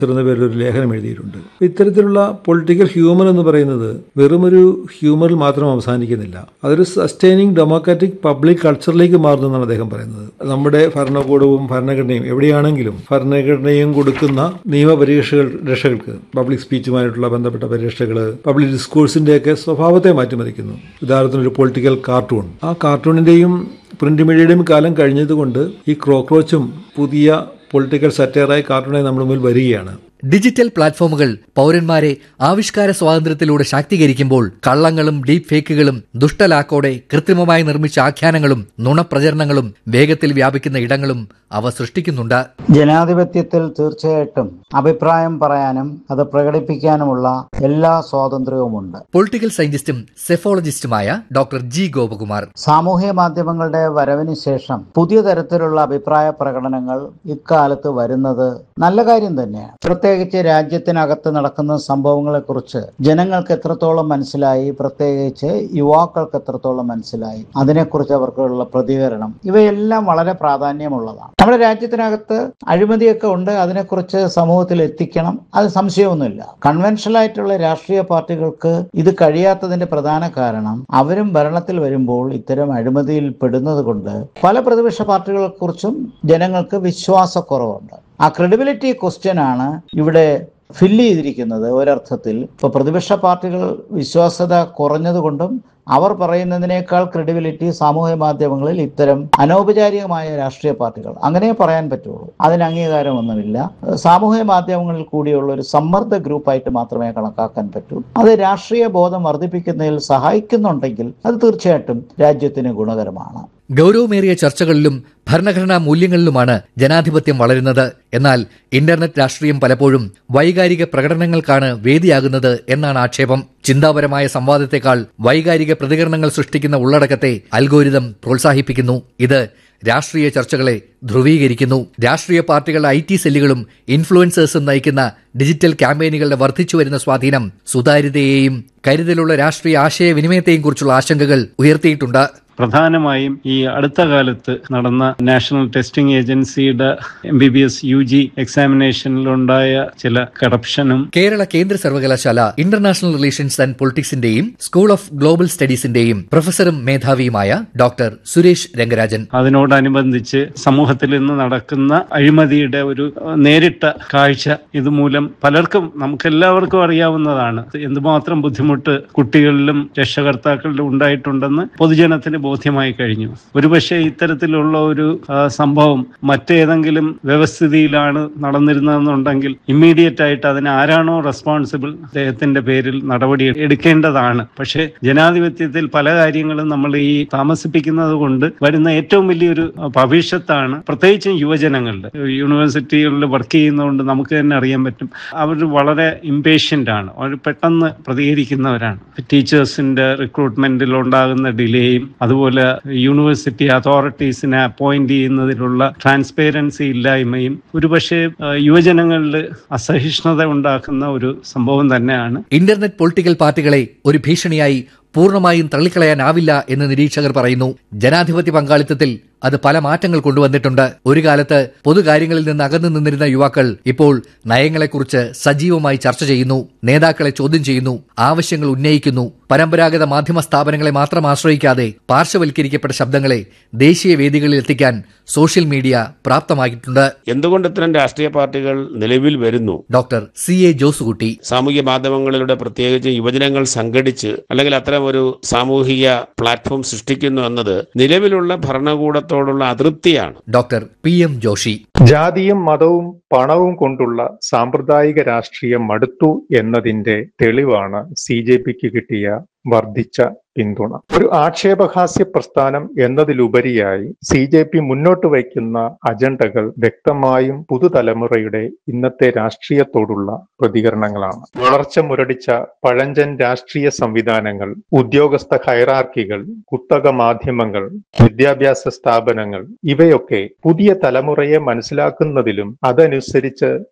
എന്ന പേരിൽ ഒരു ലേഖനം എഴുതിയിട്ടുണ്ട് ഇത്തരത്തിലുള്ള പൊളിറ്റിക്കൽ ഹ്യൂമർ എന്ന് പറയുന്നത് വെറുമൊരു ഹ്യൂമറിൽ മാത്രം അവസാനിക്കുന്നില്ല അതൊരു സസ്റ്റൈനിങ് ഡെമോക്രാറ്റിക് പബ്ലിക് കൾച്ചറിലേക്ക് മാറുന്നതാണ് അദ്ദേഹം പറയുന്നത് നമ്മുടെ ഭരണകൂടവും ഭരണഘടനയും എവിടെയാണെങ്കിലും ഭരണഘടനയും കൊടുക്കുന്ന നിയമപരീക്ഷകൾ രക്ഷകൾക്ക് പബ്ലിക് സ്പീച്ചുമായിട്ടുള്ള ബന്ധപ്പെട്ട പരീക്ഷകൾ പബ്ലിക് ഡിസ്കോഴ്സിന്റെയൊക്കെ സ്വഭാവത്തെ മാറ്റിമറിക്കുന്നു ഉദാഹരണത്തിന് ഒരു പൊളിറ്റിക്കൽ കാർട്ടൂൺ ആ കാർട്ടൂണിന്റെയും പ്രിന്റ് മീഡിയയുടെയും കാലം കഴിഞ്ഞതുകൊണ്ട് ഈ ക്രോക്രോച്ചും പുതിയ പൊളിറ്റിക്കൽ സറ്റയറായി കാർട്ടൂണായി നമ്മുടെ മുമ്പിൽ വരികയാണ് ഡിജിറ്റൽ പ്ലാറ്റ്ഫോമുകൾ പൗരന്മാരെ ആവിഷ്കാര സ്വാതന്ത്ര്യത്തിലൂടെ ശാക്തീകരിക്കുമ്പോൾ കള്ളങ്ങളും ഡീപ് ഫേക്കുകളും ദുഷ്ടലാക്കോടെ കൃത്രിമമായി നിർമ്മിച്ച ആഖ്യാനങ്ങളും നുണപ്രചരണങ്ങളും വേഗത്തിൽ വ്യാപിക്കുന്ന ഇടങ്ങളും അവ സൃഷ്ടിക്കുന്നുണ്ട് ജനാധിപത്യത്തിൽ തീർച്ചയായിട്ടും അഭിപ്രായം പറയാനും അത് പ്രകടിപ്പിക്കാനുമുള്ള എല്ലാ സ്വാതന്ത്ര്യവുമുണ്ട് പൊളിറ്റിക്കൽ സയന്റിസ്റ്റും സെഫോളജിസ്റ്റുമായ ഡോക്ടർ ജി ഗോപകുമാർ സാമൂഹ്യ മാധ്യമങ്ങളുടെ വരവിന് ശേഷം പുതിയ തരത്തിലുള്ള അഭിപ്രായ പ്രകടനങ്ങൾ ഇക്കാലത്ത് വരുന്നത് നല്ല കാര്യം തന്നെയാണ് പ്രത്യേകിച്ച് രാജ്യത്തിനകത്ത് നടക്കുന്ന സംഭവങ്ങളെക്കുറിച്ച് ജനങ്ങൾക്ക് എത്രത്തോളം മനസ്സിലായി പ്രത്യേകിച്ച് യുവാക്കൾക്ക് എത്രത്തോളം മനസ്സിലായി അതിനെക്കുറിച്ച് അവർക്കുള്ള പ്രതികരണം ഇവയെല്ലാം വളരെ പ്രാധാന്യമുള്ളതാണ് നമ്മുടെ രാജ്യത്തിനകത്ത് അഴിമതിയൊക്കെ ഉണ്ട് അതിനെക്കുറിച്ച് സമൂഹത്തിൽ എത്തിക്കണം അത് സംശയമൊന്നുമില്ല കൺവെൻഷണൽ ആയിട്ടുള്ള രാഷ്ട്രീയ പാർട്ടികൾക്ക് ഇത് കഴിയാത്തതിന്റെ പ്രധാന കാരണം അവരും ഭരണത്തിൽ വരുമ്പോൾ ഇത്തരം അഴിമതിയിൽ പെടുന്നത് കൊണ്ട് പല പ്രതിപക്ഷ പാർട്ടികളെ കുറിച്ചും ജനങ്ങൾക്ക് വിശ്വാസക്കുറവുണ്ട് ആ ക്രെഡിബിലിറ്റി ക്വസ്റ്റ്യൻ ആണ് ഇവിടെ ഫില്ല് ചെയ്തിരിക്കുന്നത് ഒരർത്ഥത്തിൽ ഇപ്പോൾ പ്രതിപക്ഷ പാർട്ടികൾ വിശ്വാസ്യത കുറഞ്ഞതുകൊണ്ടും അവർ പറയുന്നതിനേക്കാൾ ക്രെഡിബിലിറ്റി സാമൂഹ്യ മാധ്യമങ്ങളിൽ ഇത്തരം അനൗപചാരികമായ രാഷ്ട്രീയ പാർട്ടികൾ അങ്ങനെ പറയാൻ പറ്റുള്ളൂ അതിന് അംഗീകാരമൊന്നുമില്ല സാമൂഹ്യ മാധ്യമങ്ങളിൽ കൂടിയുള്ള ഒരു സമ്മർദ്ദ ഗ്രൂപ്പായിട്ട് മാത്രമേ കണക്കാക്കാൻ പറ്റൂ അത് രാഷ്ട്രീയ ബോധം വർദ്ധിപ്പിക്കുന്നതിൽ സഹായിക്കുന്നുണ്ടെങ്കിൽ അത് തീർച്ചയായിട്ടും രാജ്യത്തിന് ഗുണകരമാണ് ഗൗരവമേറിയ ചർച്ചകളിലും ഭരണഘടനാ മൂല്യങ്ങളിലുമാണ് ജനാധിപത്യം വളരുന്നത് എന്നാൽ ഇന്റർനെറ്റ് രാഷ്ട്രീയം പലപ്പോഴും വൈകാരിക പ്രകടനങ്ങൾക്കാണ് വേദിയാകുന്നത് എന്നാണ് ആക്ഷേപം ചിന്താപരമായ സംവാദത്തെക്കാൾ വൈകാരിക പ്രതികരണങ്ങൾ സൃഷ്ടിക്കുന്ന ഉള്ളടക്കത്തെ അൽഗോരിതം പ്രോത്സാഹിപ്പിക്കുന്നു ഇത് രാഷ്ട്രീയ ചർച്ചകളെ ധ്രുവീകരിക്കുന്നു രാഷ്ട്രീയ പാർട്ടികളുടെ ഐ ടി സെല്ലുകളും ഇൻഫ്ലുവൻസേഴ്സും നയിക്കുന്ന ഡിജിറ്റൽ ക്യാമ്പയിനുകളുടെ വർദ്ധിച്ചു വരുന്ന സ്വാധീനം സുതാര്യതയെയും കരുതലുള്ള രാഷ്ട്രീയ ആശയവിനിമയത്തെയും കുറിച്ചുള്ള ആശങ്കകൾ ഉയർത്തിയിട്ടുണ്ട് പ്രധാനമായും ഈ അടുത്ത കാലത്ത് നടന്ന നാഷണൽ ടെസ്റ്റിംഗ് ഏജൻസിയുടെ M B B S U G എക്സാമിനേഷനിലുണ്ടായ ചില കറപ്ഷനും കേരള കേന്ദ്ര സർവകലാശാല ഇന്റർനാഷണൽ റിലേഷൻസ് ആൻഡ് പൊളിറ്റിക്സിന്റെയും സ്കൂൾ ഓഫ് ഗ്ലോബൽ സ്റ്റഡീസിന്റെയും പ്രൊഫസറും മേധാവിയുമായ ഡോക്ടർ സുരേഷ് രംഗരാജൻ അതിനോടനുബന്ധിച്ച് സമൂഹത്തിൽ ഇന്ന് നടക്കുന്ന അഴിമതിയുടെ ഒരു നേരിട്ട കാഴ്ച ഇതുമൂലം പലർക്കും നമുക്കെല്ലാവർക്കും അറിയാവുന്നതാണ് എന്തുമാത്രം ബുദ്ധിമുട്ട് കുട്ടികളിലും രക്ഷകർത്താക്കളിലും ഉണ്ടായിട്ടുണ്ടെന്ന് പൊതുജനത്തിന് ബോധ്യമായി കഴിഞ്ഞു ഒരുപക്ഷെ ഇത്തരത്തിലുള്ള ഒരു ആ, സംഭവം മറ്റേതെങ്കിലും വ്യവസ്ഥിതിയിലാണ് നടന്നിരുന്നതെന്നുണ്ടെങ്കിൽ ഇമ്മീഡിയറ്റ് ആയിട്ട് അതിന് ആരാണോ റെസ്പോൺസിബിൾ അദ്ദേഹത്തിന്റെ പേരിൽ നടപടി എടുക്കേണ്ടതാണ് പക്ഷേ ജനാധിപത്യത്തിൽ പല കാര്യങ്ങളും നമ്മൾ ഈ താമസിപ്പിക്കുന്നത് കൊണ്ട് വരുന്ന ഏറ്റവും വലിയൊരു ആ, ഭവിഷ്യത്താണ് പ്രത്യേകിച്ചും യുവജനങ്ങളുടെ യൂണിവേഴ്സിറ്റികളിൽ വർക്ക് ചെയ്യുന്നതുകൊണ്ട് നമുക്ക് തന്നെ അറിയാൻ പറ്റും അവർ വളരെ ഇമ്പേഷ്യന്റ് ആണ് അവർ പെട്ടെന്ന് പ്രതികരിക്കുന്നവരാണ് ടീച്ചേഴ്സിന്റെ റിക്രൂട്ട്മെന്റിൽ ഉണ്ടാകുന്ന ഡിലേയും അതുപോലെ യൂണിവേഴ്സിറ്റി അതോറിറ്റീസിനെ അപ്പോയിന്റ് ചെയ്യുന്നതിലുള്ള ട്രാൻസ്പെയറൻസി ഇല്ലായ്മയും ഒരുപക്ഷെ ആ, യുവജനങ്ങളിൽ അസഹിഷ്ണുത ഉണ്ടാക്കുന്ന ഒരു സംഭവം തന്നെയാണ് ഇന്റർനെറ്റ് പൊളിറ്റിക്കൽ പാർട്ടികളെ ഒരു ഭീഷണിയായി പൂർണ്ണമായും തള്ളിക്കളയാനാവില്ല എന്ന് നിരീക്ഷകർ പറയുന്നു ജനാധിപത്യ പങ്കാളിത്തത്തിൽ അത് പല മാറ്റങ്ങൾ കൊണ്ടുവന്നിട്ടുണ്ട് ഒരു കാലത്ത് പൊതുകാര്യങ്ങളിൽ നിന്ന് അകന്നു നിന്നിരുന്ന യുവാക്കൾ ഇപ്പോൾ നയങ്ങളെക്കുറിച്ച് സജീവമായി ചർച്ച ചെയ്യുന്നു നേതാക്കളെ ചോദ്യം ചെയ്യുന്നു ആവശ്യങ്ങൾ ഉന്നയിക്കുന്നു പരമ്പരാഗത മാധ്യമ സ്ഥാപനങ്ങളെ മാത്രം ആശ്രയിക്കാതെ പാർശ്വവൽക്കരിക്കപ്പെട്ട ശബ്ദങ്ങളെ ദേശീയ വേദികളിൽ എത്തിക്കാൻ സോഷ്യൽ മീഡിയ പ്രാപ്തമാക്കിയിട്ടുണ്ട് എന്തുകൊണ്ട് ഇത്തരം രാഷ്ട്രീയ പാർട്ടികൾ നിലവിൽ വരുന്നു ഡോക്ടർ സി എ ജോസുകുട്ടി സാമൂഹ്യ മാധ്യമങ്ങളിലൂടെ പ്രത്യേകിച്ച് യുവജനങ്ങൾ സംഘടിച്ച് അല്ലെങ്കിൽ അത്തരം ഒരു സാമൂഹിക പ്ലാറ്റ്ഫോം സൃഷ്ടിക്കുന്നു എന്നത് നിലവിലുള്ള ഭരണകൂടത്തോടുള്ള അതൃപ്തിയാണ് ഡോക്ടർ പി എം ജോഷി ജാതിയും മതവും പണവും കൊണ്ടുള്ള സാമ്പ്രദായിക രാഷ്ട്രീയം മടുത്തു എന്നതിന്റെ തെളിവാണ് സി ജെ പിക്ക് കിട്ടിയ വർദ്ധിച്ച പിന്തുണ ഒരു ആക്ഷേപഹാസ്യ പ്രസ്ഥാനം എന്നതിലുപരിയായി സി ജെ പി മുന്നോട്ട് വയ്ക്കുന്ന അജണ്ടകൾ വ്യക്തമായും പുതുതലമുറയുടെ ഇന്നത്തെ രാഷ്ട്രീയത്തോടുള്ള പ്രതികരണങ്ങളാണ് വളർച്ച മുരടിച്ച പഴഞ്ചൻ രാഷ്ട്രീയ സംവിധാനങ്ങൾ ഉദ്യോഗസ്ഥ ഹൈറാർക്കികൾ കുത്തക മാധ്യമങ്ങൾ വിദ്യാഭ്യാസ സ്ഥാപനങ്ങൾ ഇവയൊക്കെ പുതിയ തലമുറയെ മനസ്സിലാക്കുന്നതിലും അതനുസരിച്ച്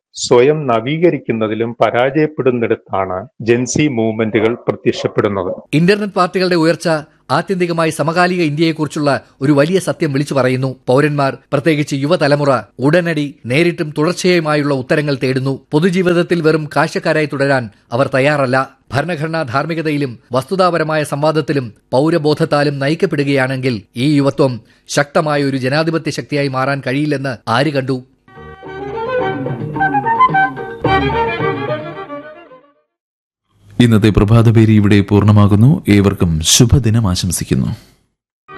സ്വയം നവീകരിക്കുന്നതിലും പരാജയപ്പെടുന്നിടത്താണ് ജെൻസി മൂവ്മെന്റുകൾ പ്രത്യക്ഷപ്പെടുന്നത് ഇന്റർനെറ്റ് പാർട്ടികളുടെ ഉയർച്ച ആത്യന്തികമായി സമകാലിക ഇന്ത്യയെക്കുറിച്ചുള്ള ഒരു വലിയ സത്യം വിളിച്ചു പറയുന്നു പൗരന്മാർ പ്രത്യേകിച്ച് യുവതലമുറ ഉടനടി നേരിട്ടും തുടർച്ചയായുമായുള്ള ഉത്തരങ്ങൾ തേടുന്നു പൊതുജീവിതത്തിൽ വെറും കാഴ്ചക്കാരായി തുടരാൻ അവർ തയ്യാറല്ല ഭരണഘടനാ ധാർമ്മികതയിലും വസ്തുതാപരമായ സംവാദത്തിലും പൗരബോധത്താലും നയിക്കപ്പെടുകയാണെങ്കിൽ ഈ യുവത്വം ശക്തമായ ഒരു ജനാധിപത്യ ശക്തിയായി മാറാൻ കഴിയില്ലെന്ന് ആര് കണ്ടു ഇന്നത്തെ പ്രഭാതപേരി ഇവിടെ പൂർണ്ണമാകുന്നു ഏവർക്കും ശുഭദിനം ആശംസിക്കുന്നു